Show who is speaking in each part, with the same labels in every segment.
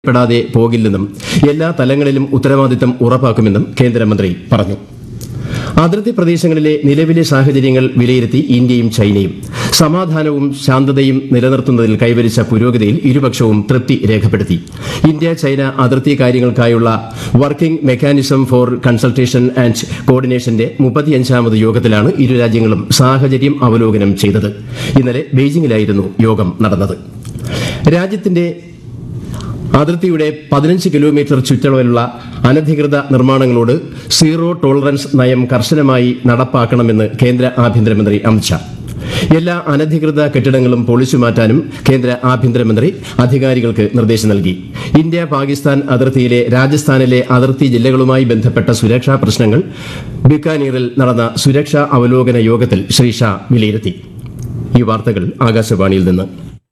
Speaker 1: പെടാതെ പോകില്ലെന്നും എല്ലാ തലങ്ങളിലും ഉത്തരവാദിത്തം ഉറപ്പാക്കുമെന്നും കേന്ദ്രമന്ത്രി പറഞ്ഞു അതിർത്തി പ്രദേശങ്ങളിലെ നിലവിലെ സാഹചര്യങ്ങൾ വിലയിരുത്തി ഇന്ത്യയും ചൈനയും സമാധാനവും ശാന്തതയും നിലനിർത്തുന്നതിൽ കൈവരിച്ച പുരോഗതിയിൽ ഇരുപക്ഷവും തൃപ്തി രേഖപ്പെടുത്തി ഇന്ത്യ ചൈന അതിർത്തി കാര്യങ്ങൾക്കായുള്ള working mechanism for consultation and കോർഡിനേഷന്റെ മുപ്പത്തിയഞ്ചാമത് യോഗത്തിലാണ് ഇരു രാജ്യങ്ങളും സാഹചര്യം അവലോകനം ചെയ്തത് ഇന്നലെ ബെയ്ജിംഗിലായിരുന്നു യോഗം നടന്നത് രാജ്യത്തിന്റെ അതിർത്തിയുടെ പതിനഞ്ച് കിലോമീറ്റർ ചുറ്റളവിലുള്ള അനധികൃത നിർമ്മാണങ്ങളോട് സീറോ ടോളറൻസ് നയം കർശനമായി നടപ്പാക്കണമെന്ന് കേന്ദ്ര ആഭ്യന്തരമന്ത്രി അമിത്ഷാ എല്ലാ അനധികൃത കെട്ടിടങ്ങളും പൊളിച്ചുമാറ്റാനും കേന്ദ്ര ആഭ്യന്തരമന്ത്രി അധികാരികൾക്ക് നിർദ്ദേശം നൽകി ഇന്ത്യ പാകിസ്ഥാൻ അതിർത്തിയിലെ രാജസ്ഥാനിലെ അതിർത്തി ജില്ലകളുമായി ബന്ധപ്പെട്ട സുരക്ഷാ പ്രശ്നങ്ങൾ ബിക്കാനീറിൽ നടന്ന സുരക്ഷാ അവലോകന യോഗത്തിൽ ശ്രീ ഷാ വിലയിരുത്തി ഈ വാർത്തകൾ ആകാശവാണിയിൽ നിന്ന്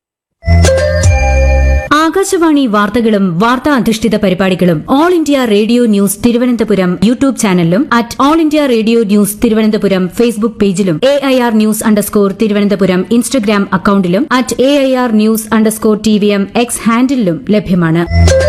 Speaker 2: ആകാശവാണി വാർത്തകളും വാർത്താ അധിഷ്ഠിത പരിപാടികളും all India radio news Thiruvananthapuram YouTube ചാനലിലും at all India radio news Thiruvananthapuram Facebook പേജിലും A I R news underscore Thiruvananthapuram Instagram അക്കൌണ്ടിലും at A I R news underscore T V M X ഹാൻഡിലും ലഭ്യമാണ്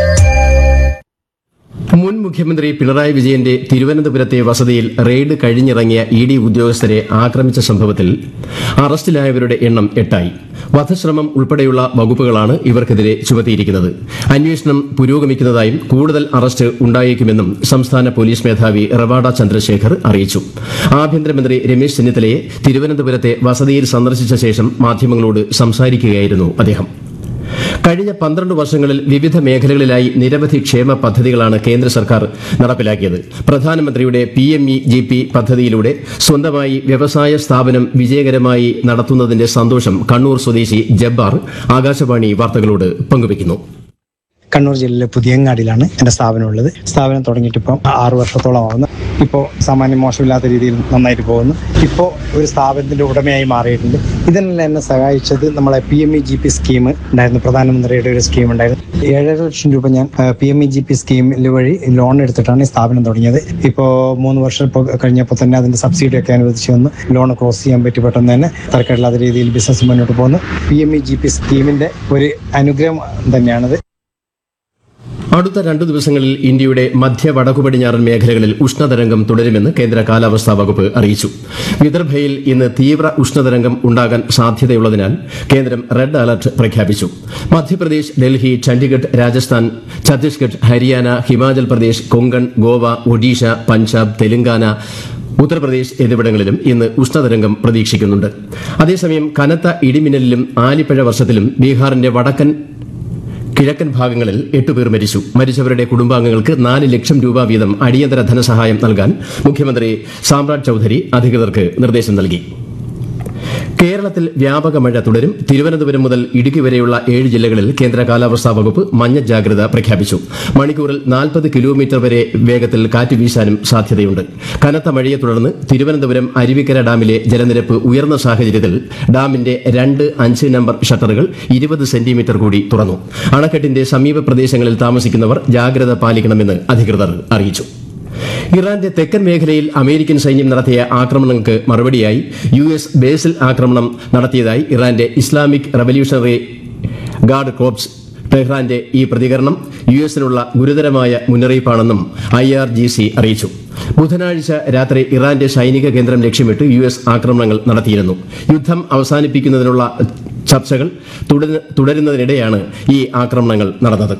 Speaker 1: മുൻ മുഖ്യമന്ത്രി പിണറായി വിജയന്റെ തിരുവനന്തപുരത്തെ വസതിയിൽ റെയ്ഡ് കഴിഞ്ഞിറങ്ങിയ ഇ ഡി ഉദ്യോഗസ്ഥരെ ആക്രമിച്ച സംഭവത്തിൽ അറസ്റ്റിലായവരുടെ എണ്ണം എട്ടായി വധശ്രമം ഉൾപ്പെടെയുള്ള വകുപ്പുകളാണ് ഇവർക്കെതിരെ ചുമത്തിയിരിക്കുന്നത് അന്വേഷണം പുരോഗമിക്കുന്നതായും കൂടുതൽ അറസ്റ്റ് ഉണ്ടായേക്കുമെന്നും സംസ്ഥാന പോലീസ് മേധാവി റവാഡ ചന്ദ്രശേഖർ അറിയിച്ചു ആഭ്യന്തരമന്ത്രി രമേശ് ചെന്നിത്തലയെ തിരുവനന്തപുരത്തെ വസതിയിൽ സന്ദർശിച്ച ശേഷം മാധ്യമങ്ങളോട് സംസാരിക്കുകയായിരുന്നു അദ്ദേഹം കഴിഞ്ഞ പന്ത്രണ്ട് വർഷങ്ങളിൽ വിവിധ മേഖലകളിലായി നിരവധി ക്ഷേമ പദ്ധതികളാണ് കേന്ദ്ര സർക്കാർ നടപ്പിലാക്കിയത് പ്രധാനമന്ത്രിയുടെ P M E G P പദ്ധതിയിലൂടെ സ്വന്തമായി വ്യവസായ സ്ഥാപനം വിജയകരമായി നടത്തുന്നതിന്റെ സന്തോഷം കണ്ണൂർ സ്വദേശി ജബ്ബാർ ആകാശവാണി വാർത്തകളോട് പങ്കുവയ്ക്കുന്നു
Speaker 3: കണ്ണൂർ ജില്ലയിലെ പുതിയങ്ങാടിയിലാണ് എൻ്റെ സ്ഥാപനം ഉള്ളത് സ്ഥാപനം തുടങ്ങിയിട്ട് ഇപ്പം ആറു വർഷത്തോളം ആവുന്നു ഇപ്പോൾ സാമാന്യം മോശമില്ലാത്ത രീതിയിൽ നന്നായിട്ട് പോകുന്നു ഇപ്പോൾ ഒരു സ്ഥാപനത്തിൻ്റെ ഉടമയായി മാറിയിട്ടുണ്ട് ഇതിനെല്ലാം എന്നെ സഹായിച്ചത് നമ്മളെ P M E G P scheme ഉണ്ടായിരുന്നു പ്രധാനമന്ത്രിയുടെ ഒരു സ്കീം ഉണ്ടായിരുന്നു ഏഴര ലക്ഷം രൂപ ഞാൻ P M E G P സ്കീമിൽ വഴി ലോൺ എടുത്തിട്ടാണ് ഈ സ്ഥാപനം തുടങ്ങിയത് ഇപ്പോൾ മൂന്ന് വർഷം ഇപ്പോൾ കഴിഞ്ഞപ്പോൾ തന്നെ അതിൻ്റെ സബ്സിഡി ഒക്കെ അനുവദിച്ച് വന്ന് ലോൺ ക്ലോസ് ചെയ്യാൻ പറ്റി പെട്ടെന്ന് തന്നെ തരക്കേടില്ലാത്ത രീതിയിൽ ബിസിനസ് മുന്നോട്ട് പോകുന്നു P M E G P സ്കീമിൻ്റെ ഒരു അനുഗ്രഹം തന്നെയാണത്
Speaker 1: അടുത്ത രണ്ടു ദിവസങ്ങളിൽ ഇന്ത്യയുടെ മധ്യ വടക്കു പടിഞ്ഞാറൻ മേഖലകളിൽ ഉഷ്ണതരംഗം തുടരുമെന്ന് കേന്ദ്ര കാലാവസ്ഥാ വകുപ്പ് അറിയിച്ചു വിദർഭയിൽ ഇന്ന് തീവ്ര ഉഷ്ണതരംഗം ഉണ്ടാകാൻ സാധ്യതയുള്ളതിനാൽ കേന്ദ്രം റെഡ് അലർട്ട് പ്രഖ്യാപിച്ചു മധ്യപ്രദേശ് ഡൽഹി ചണ്ഡിഗഡ് രാജസ്ഥാൻ ഛത്തീസ്ഗഡ് ഹരിയാന ഹിമാചൽ പ്രദേശ് കൊങ്കൺ ഗോവ ഒഡീഷ പഞ്ചാബ് തെലങ്കാന ഉത്തർപ്രദേശ് എന്നിവിടങ്ങളിലും ഇന്ന് ഉഷ്ണതരംഗം പ്രതീക്ഷിക്കുന്നുണ്ട് അതേസമയം കനത്ത ഇടിമിന്നലിലും ആലിപ്പഴ വർഷത്തിലും ബീഹാറിന്റെ വടക്കൻ കിഴക്കൻ ഭാഗങ്ങളിൽ എട്ടുപേർ മരിച്ചു മരിച്ചവരുടെ കുടുംബാംഗങ്ങൾക്ക് നാല് ലക്ഷം രൂപ വീതം അടിയന്തര ധനസഹായം നൽകാൻ മുഖ്യമന്ത്രി സാമ്രാജ് ചൌധരി അധികൃതർക്ക് നിർദ്ദേശം നൽകി കേരളത്തിൽ വ്യാപക മഴ തുടരും തിരുവനന്തപുരം മുതൽ ഇടുക്കി വരെയുള്ള ഏഴ് ജില്ലകളിൽ കേന്ദ്ര കാലാവസ്ഥാ വകുപ്പ് മഞ്ഞ ജാഗ്രത പ്രഖ്യാപിച്ചു മണിക്കൂറിൽ നാൽപ്പത് കിലോമീറ്റർ വരെ വേഗത്തിൽ കാറ്റ് വീശാനും സാധ്യതയുണ്ട് കനത്ത മഴയെ തുടർന്ന് തിരുവനന്തപുരം അരുവിക്കര ഡാമിലെ ജലനിരപ്പ് ഉയർന്ന സാഹചര്യത്തിൽ ഡാമിന്റെ രണ്ട് അഞ്ച് നമ്പർ ഷട്ടറുകൾ ഇരുപത് സെന്റിമീറ്റർ കൂടി തുറന്നു അണക്കെട്ടിന്റെ സമീപ പ്രദേശങ്ങളിൽ താമസിക്കുന്നവർ ജാഗ്രത പാലിക്കണമെന്ന് അധികൃതർ അറിയിച്ചു ഇറാന്റെ തെക്കൻ മേഖലയിൽ അമേരിക്കൻ സൈന്യം നടത്തിയ ആക്രമണങ്ങൾക്ക് മറുപടിയായി യു എസ് ബേസിൽ ആക്രമണം നടത്തിയതായി ഇറാന്റെ ഇസ്ലാമിക് റവല്യൂഷണറി ഗാർഡ് കോപ്സ് ടെഹ്റാന്റെ ഈ പ്രതികരണം യു എസിനുള്ള ഗുരുതരമായ മുന്നറിയിപ്പാണെന്നും ഐ ആർ ജി സി അറിയിച്ചു ബുധനാഴ്ച രാത്രി ഇറാന്റെ സൈനിക കേന്ദ്രം ലക്ഷ്യമിട്ട് യു എസ് ആക്രമണങ്ങൾ നടത്തിയിരുന്നു യുദ്ധം അവസാനിപ്പിക്കുന്നതിനുള്ള ചർച്ചകൾ തുടരുന്ന- തുടരുന്നതിനിടെയാണ് ഈ ആക്രമണങ്ങൾ നടന്നത്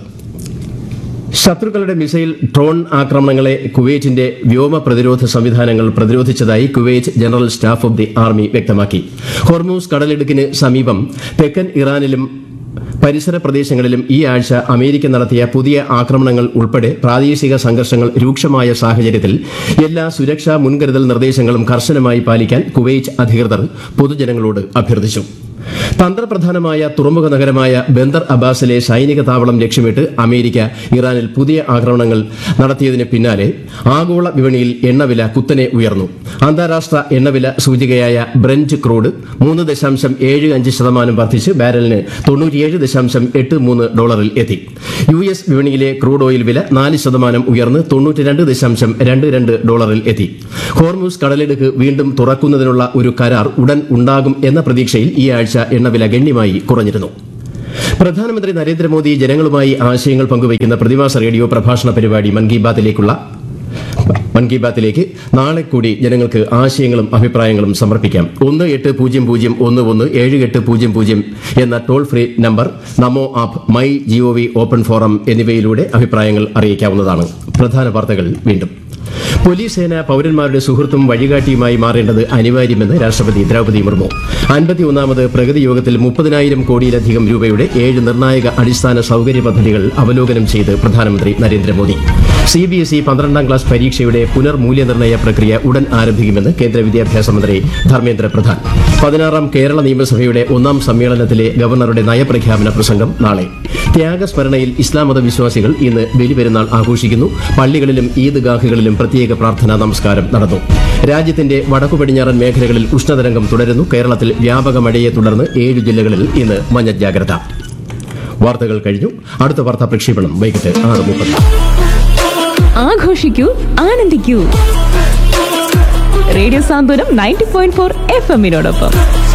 Speaker 1: ശത്രുക്കളുടെ മിസൈൽ ഡ്രോൺ ആക്രമണങ്ങളെ കുവൈറ്റിന്റെ വ്യോമ പ്രതിരോധ സംവിധാനങ്ങൾ പ്രതിരോധിച്ചതായി Kuwait general staff of the army വ്യക്തമാക്കി ഹോർമൂസ് കടലിടുക്കിന് സമീപം തെക്കൻ ഇറാനിലും പരിസര പ്രദേശങ്ങളിലും ഈ ആഴ്ച അമേരിക്ക നടത്തിയ പുതിയ ആക്രമണങ്ങൾ ഉൾപ്പെടെ പ്രാദേശിക സംഘർഷങ്ങൾ രൂക്ഷമായ സാഹചര്യത്തിൽ എല്ലാ സുരക്ഷാ മുൻകരുതൽ നിർദ്ദേശങ്ങളും കർശനമായി പാലിക്കാൻ കുവൈറ്റ് അധികൃതർ പൊതുജനങ്ങളോട് അഭ്യർത്ഥിച്ചു തന്ത്രപ്രധാനമായ തുറമുഖ നഗരമായ ബന്ദർ അബ്ബാസിലെ സൈനിക താവളം ലക്ഷ്യമിട്ട് അമേരിക്ക ഇറാനിൽ പുതിയ ആക്രമണങ്ങൾ നടത്തിയതിന് പിന്നാലെ ആഗോള വിപണിയിൽ എണ്ണവില കുത്തനെ ഉയർന്നു അന്താരാഷ്ട്ര എണ്ണവില സൂചികയായ ബ്രന്റ് ക്രൂഡ് മൂന്ന് ദശാംശം ഏഴ് അഞ്ച് ശതമാനം വർദ്ധിച്ച് ബാരലിന് തൊണ്ണൂറ്റിയേഴ് ദശാംശം എട്ട് മൂന്ന് ഡോളറിൽ എത്തി യു എസ് വിപണിയിലെ ക്രൂഡ് ഓയിൽ വില നാല് ശതമാനം ഉയർന്ന് തൊണ്ണൂറ്റിരണ്ട് ദശാംശം രണ്ട് രണ്ട് ഡോളറിൽ എത്തി ഹോർമൂസ് കടലിടുക്ക് വീണ്ടും തുറക്കുന്നതിനുള്ള ഒരു കരാർ ഉടൻ ഉണ്ടാകും എന്ന പ്രതീക്ഷയിൽ ഈ ആഴ്ച എണ്ണവില ഗണ്യമായി കുറഞ്ഞിരുന്നു പ്രധാനമന്ത്രി നരേന്ദ്രമോദി ജനങ്ങളുമായി ആശയങ്ങൾ പങ്കുവയ്ക്കുന്ന പ്രതിമാസ റേഡിയോ പ്രഭാഷണ പരിപാടി മൻ കി ബാത്തിലേക്കുള്ള മൻ കി ബാത്തിലേക്ക് നാളെ കൂടി ജനങ്ങൾക്ക് ആശയങ്ങളും അഭിപ്രായങ്ങളും സമർപ്പിക്കാം ഒന്ന് എട്ട് പൂജ്യം പൂജ്യം ഒന്ന് ഒന്ന് ഏഴ് എട്ട് പൂജ്യം പൂജ്യം എന്ന toll free number Namo app my gov open forum എന്നിവയിലൂടെ അഭിപ്രായങ്ങൾ അറിയിക്കാവുന്നതാണ് പ്രധാന വാർത്തകൾ വീണ്ടും പോലീസ് സേന പൌരന്മാരുടെ സുഹൃത്തും വഴികാട്ടിയുമായി മാറേണ്ടത് അനിവാര്യമെന്ന് രാഷ്ട്രപതി ദ്രൌപദി മുർമു അൻപത്തിയൊന്നാമത് പ്രഗതി യോഗത്തിൽ മുപ്പതിനായിരം കോടിയിലധികം രൂപയുടെ ഏഴ് നിർണായക അടിസ്ഥാന സൌകര്യ പദ്ധതികൾ അവലോകനം ചെയ്ത് പ്രധാനമന്ത്രി Narendra Modi C B S E പന്ത്രണ്ടാം ക്ലാസ് പരീക്ഷയുടെ പുനർമൂല്യനിർണ്ണയ പ്രക്രിയ ഉടൻ ആരംഭിക്കുമെന്ന് കേന്ദ്ര വിദ്യാഭ്യാസ മന്ത്രി ധർമ്മേന്ദ്ര പ്രധാൻ പതിനാറാം കേരള നിയമസഭയുടെ ഒന്നാം സമ്മേളനത്തിലെ ഗവർണറുടെ നയപ്രഖ്യാപന പ്രസംഗം നാളെ ത്യാഗസ്മരണയിൽ ഇസ്ലാം മത വിശ്വാസികൾ ഇന്ന് ബലിപെരുന്നാൾ ആഘോഷിക്കുന്നു പള്ളികളിലും ഈദ്ഗാഹുകളിലും പ്രത്യേക പ്രാർത്ഥനാ നമസ്കാരം നടന്നു രാജ്യത്തിന്റെ വടക്കു പടിഞ്ഞാറൻ മേഖലകളിൽ ഉഷ്ണതരംഗം തുടരുന്നു കേരളത്തിൽ വ്യാപക മഴയെ തുടർന്ന് ഏഴ് ജില്ലകളിൽ ഇന്ന് മഞ്ഞ ജാഗ്രത വാർത്തകൾ കഴിഞ്ഞു അടുത്ത വാർത്താ പ്രക്ഷേപണം വൈകിട്ട് ആറ് മുപ്പത്
Speaker 4: ആഘോഷിക്കൂ ആനന്ദിക്കൂ radio Santhwanam ninety point four F എമ്മിനോടൊപ്പം